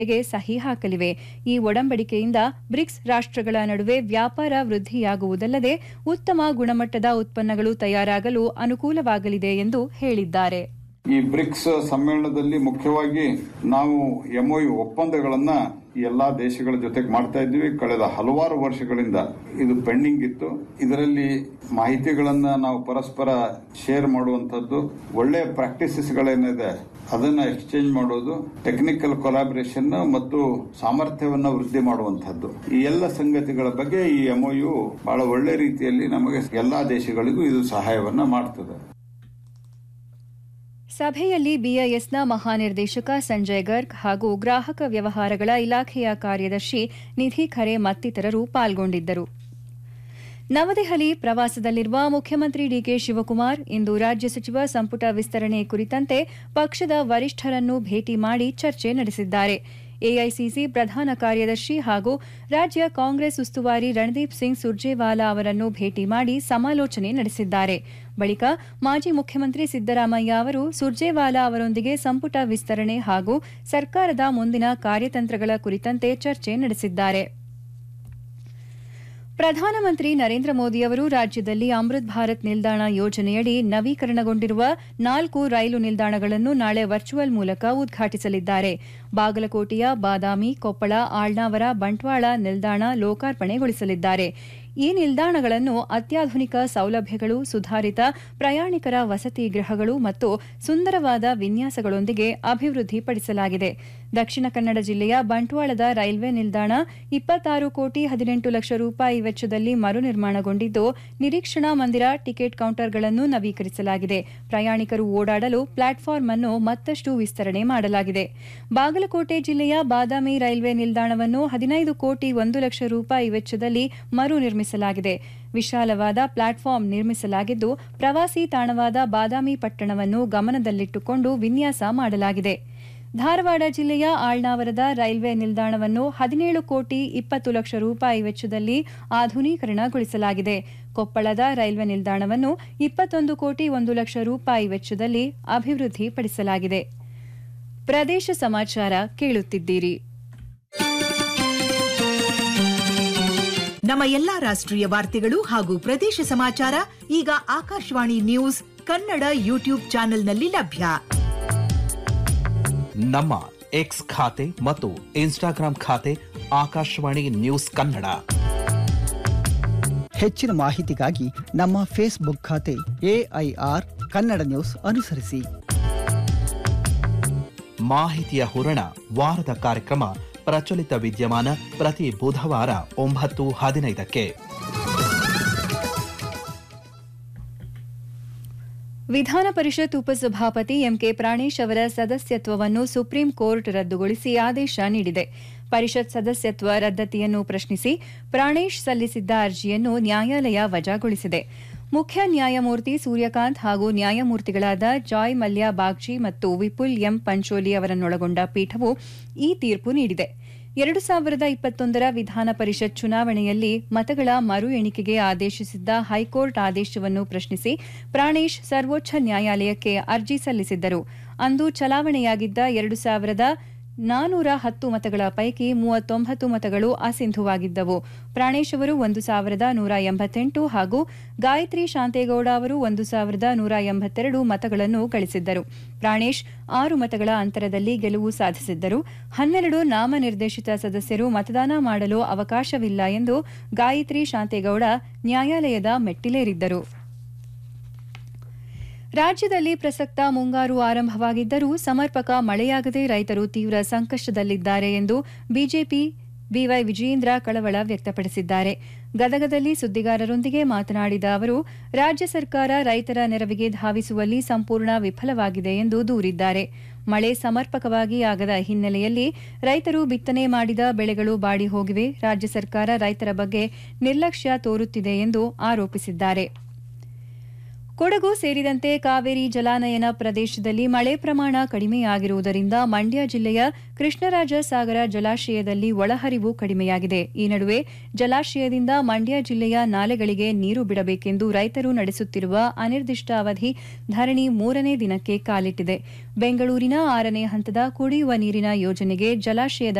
ಗೆ ಸಹಿ ಹಾಕಲಿವೆ ಈ ಒಡಂಬಡಿಕೆಯಿಂದ ಬ್ರಿಕ್ಸ್ ರಾಷ್ಟ್ರಗಳ ನಡುವೆ ವ್ಯಾಪಾರ ವೃದ್ಧಿಯಾಗುವುದಲ್ಲದೆ ಉತ್ತಮ ಗುಣಮಟ್ಟದ ಉತ್ಪನ್ನಗಳು ತಯಾರಾಗಲು ಅನುಕೂಲವಾಗಲಿದೆ ಎಂದು ಹೇಳಿದ್ದಾರೆ ಈ ಬ್ರಿಕ್ಸ್ ಸಮ್ಮೇಳನದಲ್ಲಿ ಮುಖ್ಯವಾಗಿ ನಾವು ಎಂಒಯು ಒಪ್ಪಂದಗಳನ್ನ ಈ ಎಲ್ಲಾ ದೇಶಗಳ ಜೊತೆಗೆ ಮಾಡ್ತಾ ಇದ್ವಿ ಕಳೆದ ಹಲವಾರು ವರ್ಷಗಳಿಂದ ಇದು ಪೆಂಡಿಂಗ್ ಇತ್ತು ಇದರಲ್ಲಿ ಮಾಹಿತಿಗಳನ್ನ ನಾವು ಪರಸ್ಪರ ಶೇರ್ ಮಾಡುವಂತದ್ದು ಒಳ್ಳೆಯ ಪ್ರಾಕ್ಟೀಸಸ್ ಗಳೇನಿದೆ ಅದನ್ನ ಎಕ್ಸ್ಚೇಂಜ್ ಮಾಡೋದು ಟೆಕ್ನಿಕಲ್ ಕೊಲಾಬರೇಷನ್ ಮತ್ತು ಸಾಮರ್ಥ್ಯವನ್ನ ವೃದ್ಧಿ ಮಾಡುವಂತದ್ದು ಈ ಎಲ್ಲ ಸಂಗತಿಗಳ ಬಗ್ಗೆ ಈ ಎಂಒಯು ಬಹಳ ಒಳ್ಳೆ ರೀತಿಯಲ್ಲಿ ನಮಗೆ ಎಲ್ಲಾ ದೇಶಗಳಿಗೂ ಇದು ಸಹಾಯವನ್ನ ಮಾಡ್ತದೆ ಸಭೆಯಲ್ಲಿ ಬಿಐಎಸ್ನ ಮಹಾನಿರ್ದೇಶಕ ಸಂಜಯ್ ಗರ್ಗ್ ಹಾಗೂ ಗ್ರಾಹಕ ವ್ಯವಹಾರಗಳ ಇಲಾಖೆಯ ಕಾರ್ಯದರ್ಶಿ ನಿಧಿ ಖರೆ ಮತ್ತಿತರರು ಪಾಲ್ಗೊಂಡಿದ್ದರು ನವದೆಹಲಿ ಪ್ರವಾಸದಲ್ಲಿರುವ ಮುಖ್ಯಮಂತ್ರಿ ಡಿಕೆ ಶಿವಕುಮಾರ್ ಇಂದು ರಾಜ್ಯ ಸಚಿವ ಸಂಪುಟ ವಿಸ್ತರಣೆ ಕುರಿತಂತೆ ಪಕ್ಷದ ವರಿಷ್ಠರನ್ನು ಭೇಟಿ ಮಾಡಿ ಚರ್ಚೆ ನಡೆಸಿದ್ದಾರೆ ಎಐಸಿಸಿ ಪ್ರಧಾನ ಕಾರ್ಯದರ್ಶಿ ಹಾಗೂ ರಾಜ್ಯ ಕಾಂಗ್ರೆಸ್ ಉಸ್ತುವಾರಿ ರಣದೀಪ್ ಸಿಂಗ್ ಸುರ್ಜೇವಾಲಾ ಅವರನ್ನು ಭೇಟಿ ಮಾಡಿ ಸಮಾಲೋಚನೆ ನಡೆಸಿದ್ದಾರೆ ಬಳಿಕ ಮಾಜಿ ಮುಖ್ಯಮಂತ್ರಿ ಸಿದ್ದರಾಮಯ್ಯ ಅವರು ಸುರ್ಜೇವಾಲಾ ಅವರೊಂದಿಗೆ ಸಂಪುಟ ವಿಸ್ತರಣೆ ಹಾಗೂ ಸರ್ಕಾರದ ಮುಂದಿನ ಕಾರ್ಯತಂತ್ರಗಳ ಕುರಿತಂತೆ ಚರ್ಚೆ ನಡೆಸಿದ್ದಾರೆ ಪ್ರಧಾನಮಂತ್ರಿ ನರೇಂದ್ರ ಮೋದಿ ಅವರು ರಾಜ್ಯದಲ್ಲಿ ಅಮೃತ್ ಭಾರತ್ ನಿಲ್ದಾಣ ಯೋಜನೆಯಡಿ ನವೀಕರಣಗೊಂಡಿರುವ ನಾಲ್ಕು ರೈಲು ನಿಲ್ದಾಣಗಳನ್ನು ನಾಳೆ ವರ್ಚುವಲ್ ಮೂಲಕ ಉದ್ಘಾಟಿಸಲಿದ್ದಾರೆ ಬಾಗಲಕೋಟೆಯ ಬಾದಾಮಿ ಕೊಪ್ಪಳ ಆಳ್ನಾವರ ಬಂಟ್ವಾಳ ನಿಲ್ದಾಣ ಲೋಕಾರ್ಪಣೆಗೊಳಿಸಲಿದ್ದಾರೆ ಈ ನಿಲ್ದಾಣಗಳನ್ನು ಅತ್ಯಾಧುನಿಕ ಸೌಲಭ್ಯಗಳು ಸುಧಾರಿತ ಪ್ರಯಾಣಿಕರ ವಸತಿ ಗೃಹಗಳು ಮತ್ತು ಸುಂದರವಾದ ವಿನ್ಯಾಸಗಳೊಂದಿಗೆ ಅಭಿವೃದ್ಧಿಪಡಿಸಲಾಗಿದೆ ದಕ್ಷಿಣ ಕನ್ನಡ ಜಿಲ್ಲೆಯ ಬಂಟ್ವಾಳದ ರೈಲ್ವೆ ನಿಲ್ದಾಣ ಇಪ್ಪತ್ತಾರು ಕೋಟಿ ಹದಿನೆಂಟು ಲಕ್ಷ ರೂಪಾಯಿ ವೆಚ್ಚದಲ್ಲಿ ಮರುನಿರ್ಮಾಣಗೊಂಡಿದ್ದು ನಿರೀಕ್ಷಣಾ ಮಂದಿರ ಟಿಕೆಟ್ ಕೌಂಟರ್ಗಳನ್ನು ನವೀಕರಿಸಲಾಗಿದೆ ಪ್ರಯಾಣಿಕರು ಓಡಾಡಲು ಪ್ಲಾಟ್ಫಾರ್ಮ್ ಅನ್ನು ಮತ್ತಷ್ಟು ವಿಸ್ತರಣೆ ಮಾಡಲಾಗಿದೆ ಬಾಗಲಕೋಟೆ ಜಿಲ್ಲೆಯ ಬಾದಾಮಿ ರೈಲ್ವೆ ನಿಲ್ದಾಣವನ್ನು ಹದಿನೈದು ಕೋಟಿ ಒಂದು ಲಕ್ಷ ರೂಪಾಯಿ ವೆಚ್ಚದಲ್ಲಿ ಮರು ನಿರ್ಮಿಸಲಾಗಿದೆ ವಿಶಾಲವಾದ ಪ್ಲಾಟ್ಫಾರ್ಮ್ ನಿರ್ಮಿಸಲಾಗಿದ್ದು ಪ್ರವಾಸಿ ತಾಣವಾದ ಬಾದಾಮಿ ಪಟ್ಟಣವನ್ನು ಗಮನದಲ್ಲಿಟ್ಟುಕೊಂಡು ವಿನ್ಯಾಸ ಮಾಡಲಾಗಿದೆ ಧಾರವಾಡ ಜಿಲ್ಲೆಯ ಆಳ್ನಾವರದ ರೈಲ್ವೆ ನಿಲ್ದಾಣವನ್ನು ಹದಿನೇಳು ಕೋಟಿ ಇಪ್ಪತ್ತು ಲಕ್ಷ ರೂಪಾಯಿ ವೆಚ್ಚದಲ್ಲಿ ಆಧುನೀಕರಣಗೊಳಿಸಲಾಗಿದೆ ಕೊಪ್ಪಳದ ರೈಲ್ವೆ ನಿಲ್ದಾಣವನ್ನು ಇಪ್ಪತ್ತೊಂದು ಕೋಟಿ ಒಂದು ಲಕ್ಷ ರೂಪಾಯಿ ವೆಚ್ಚದಲ್ಲಿ ಅಭಿವೃದ್ಧಿಪಡಿಸಲಾಗಿದೆ ಪ್ರದೇಶ ಸಮಾಚಾರ ಕೇಳುತ್ತಿದ್ದೀರಿ ನಮ್ಮ ಎಲ್ಲಾ ರಾಷ್ಟ್ರೀಯ ವಾರ್ತೆಗಳು ಹಾಗೂ ಪ್ರದೇಶ ಸಮಾಚಾರ ಈಗ ಆಕಾಶವಾಣಿ ನ್ಯೂಸ್ ಕನ್ನಡ ಯೂಟ್ಯೂಬ್ ಚಾನೆಲ್ನಲ್ಲಿ ಲಭ್ಯ ನಮ್ಮ ಎಕ್ಸ್ ಖಾತೆ ಮತ್ತು ಇನ್ಸ್ಟಾಗ್ರಾಂ ಖಾತೆ ಆಕಾಶವಾಣಿ ನ್ಯೂಸ್ ಕನ್ನಡ ಹೆಚ್ಚಿನ ಮಾಹಿತಿಗಾಗಿ ನಮ್ಮ ಫೇಸ್ಬುಕ್ ಖಾತೆ ಎಐಆರ್ ಕನ್ನಡ ನ್ಯೂಸ್ ಅನುಸರಿಸಿ ಮಾಹಿತಿಯ ಹೂರಣ ವಾರದ ಕಾರ್ಯಕ್ರಮ ಪ್ರಚಲಿತ ವಿದ್ಯಮಾನ ಪ್ರತಿ ಬುಧವಾರ ಒಂಬತ್ತು ಹದಿನೈದಕ್ಕೆ ವಿಧಾನ ಪರಿಷತ್ ಉಪಸಭಾಪತಿ ಎಂಕೆ ಪ್ರಾಣೇಶ್ ಅವರ ಸದಸ್ಯತ್ವವನ್ನು ಸುಪ್ರೀಂ ಕೋರ್ಟ್ ರದ್ದುಗೊಳಿಸಿ ಆದೇಶ ನೀಡಿದೆ ಪರಿಷತ್ ಸದಸ್ಯತ್ವ ರದ್ದತಿಯನ್ನು ಪ್ರಶ್ನಿಸಿ ಪ್ರಾಣೇಶ್ ಸಲ್ಲಿಸಿದ್ದ ಅರ್ಜಿಯನ್ನು ನ್ಯಾಯಾಲಯ ವಜಾಗೊಳಿಸಿದೆ ಮುಖ್ಯ ನ್ಯಾಯಮೂರ್ತಿ ಸೂರ್ಯಕಾಂತ್ ಹಾಗೂ ನ್ಯಾಯಮೂರ್ತಿಗಳಾದ ಜಾಯ್ ಮಲ್ಯ ಬಾಗ್ಚಿ ಮತ್ತು ವಿಪುಲ್ ಎಂ ಪಂಚೋಲಿ ಅವರನ್ನೊಳಗೊಂಡ ಪೀಠವು ಈ ತೀರ್ಪು ನೀಡಿದೆ ಎರಡು ಸಾವಿರದ ಇಪ್ಪತ್ತೊಂದರ ವಿಧಾನ ಪರಿಷತ್ ಚುನಾವಣೆಯಲ್ಲಿ ಮತಗಳ ಮರು ಎಣಿಕೆಗೆ ಆದೇಶಿಸಿದ್ದ ಹೈಕೋರ್ಟ್ ಆದೇಶವನ್ನು ಪ್ರಶ್ನಿಸಿ ಪ್ರಾಣೇಶ್ ಸರ್ವೋಚ್ಚ ನ್ಯಾಯಾಲಯಕ್ಕೆ ಅರ್ಜಿ ಸಲ್ಲಿಸಿದ್ದರು ಅಂದು ಚಲಾವಣೆಯಾಗಿದ್ದ ಎರಡು ಸಾವಿರದ ನಾನೂರ ಹತ್ತು ಮತಗಳ ಪೈಕಿ ಮೂವತ್ತೊಂಬತ್ತು ಮತಗಳು ಅಸಿಂಧುವಾಗಿದ್ದವು ಪ್ರಾಣೇಶ್ ಅವರು ಒಂದು ಸಾವಿರದ ನೂರ ಎಂಬತ್ತೆಂಟು ಹಾಗೂ ಗಾಯತ್ರಿ ಶಾಂತೇಗೌಡ ಅವರು ಒಂದು ಸಾವಿರದ ನೂರ ಎಂಬತ್ತೆರಡು ಮತಗಳನ್ನು ಗಳಿಸಿದ್ದರು ಪ್ರಾಣೇಶ್ ಆರು ಮತಗಳ ಅಂತರದಲ್ಲಿ ಗೆಲುವು ಸಾಧಿಸಿದ್ದರು ಹನ್ನೆರಡು ನಾಮನಿರ್ದೇಶಿತ ಸದಸ್ಯರು ಮತದಾನ ಮಾಡಲು ಅವಕಾಶವಿಲ್ಲ ಎಂದು ಗಾಯತ್ರಿ ಶಾಂತೇಗೌಡ ನ್ಯಾಯಾಲಯದ ಮೆಟ್ಟಿಲೇರಿದ್ದರು ರಾಜ್ಯದಲ್ಲಿ ಪ್ರಸಕ್ತ ಮುಂಗಾರು ಆರಂಭವಾಗಿದ್ದರೂ ಸಮರ್ಪಕ ಮಳೆಯಾಗದೆ ರೈತರು ತೀವ್ರ ಸಂಕಷ್ಟದಲ್ಲಿದ್ದಾರೆ ಎಂದು ಬಿಜೆಪಿ ಬಿವೈ ವಿಜಯೇಂದ್ರ ಕಳವಳ ವ್ಯಕ್ತಪಡಿಸಿದ್ದಾರೆ ಗದಗದಲ್ಲಿ ಸುದ್ದಿಗಾರರೊಂದಿಗೆ ಮಾತನಾಡಿದ ಅವರು ರಾಜ್ಯ ಸರ್ಕಾರ ರೈತರ ನೆರವಿಗೆ ಧಾವಿಸುವಲ್ಲಿ ಸಂಪೂರ್ಣ ವಿಫಲವಾಗಿದೆ ಎಂದು ದೂರಿದ್ದಾರೆ ಮಳೆ ಸಮರ್ಪಕವಾಗಿ ಆಗದ ಹಿನ್ನೆಲೆಯಲ್ಲಿ ರೈತರು ಬಿತ್ತನೆ ಮಾಡಿದ ಬೆಳೆಗಳು ಬಾಡಿ ಹೋಗಿವೆ ರಾಜ್ಯ ಸರ್ಕಾರ ರೈತರ ಬಗ್ಗೆ ನಿರ್ಲಕ್ಷ್ಯ ತೋರುತ್ತಿದೆ ಎಂದು ಆರೋಪಿಸಿದ್ದಾರೆ ಕೊಡಗು ಸೇರಿದಂತೆ ಕಾವೇರಿ ಜಲಾನಯನ ಪ್ರದೇಶದಲ್ಲಿ ಮಳೆ ಪ್ರಮಾಣ ಕಡಿಮೆಯಾಗಿರುವುದರಿಂದ ಮಂಡ್ಯ ಜಿಲ್ಲೆಯ ಕೃಷ್ಣರಾಜ ಸಾಗರ ಜಲಾಶಯದಲ್ಲಿ ಒಳಹರಿವು ಕಡಿಮೆಯಾಗಿದೆ ಈ ನಡುವೆ ಜಲಾಶಯದಿಂದ ಮಂಡ್ಯ ಜಿಲ್ಲೆಯ ನಾಲೆಗಳಿಗೆ ನೀರು ಬಿಡಬೇಕೆಂದು ರೈತರು ನಡೆಸುತ್ತಿರುವ ಅನಿರ್ದಿಷ್ಟಾವಧಿ ಧರಣಿ ಮೂರನೇ ದಿನಕ್ಕೆ ಕಾಲಿಟ್ಟಿದೆ ಬೆಂಗಳೂರಿನ ಆರನೇ ಹಂತದ ಕುಡಿಯುವ ನೀರಿನ ಯೋಜನೆಗೆ ಜಲಾಶಯದ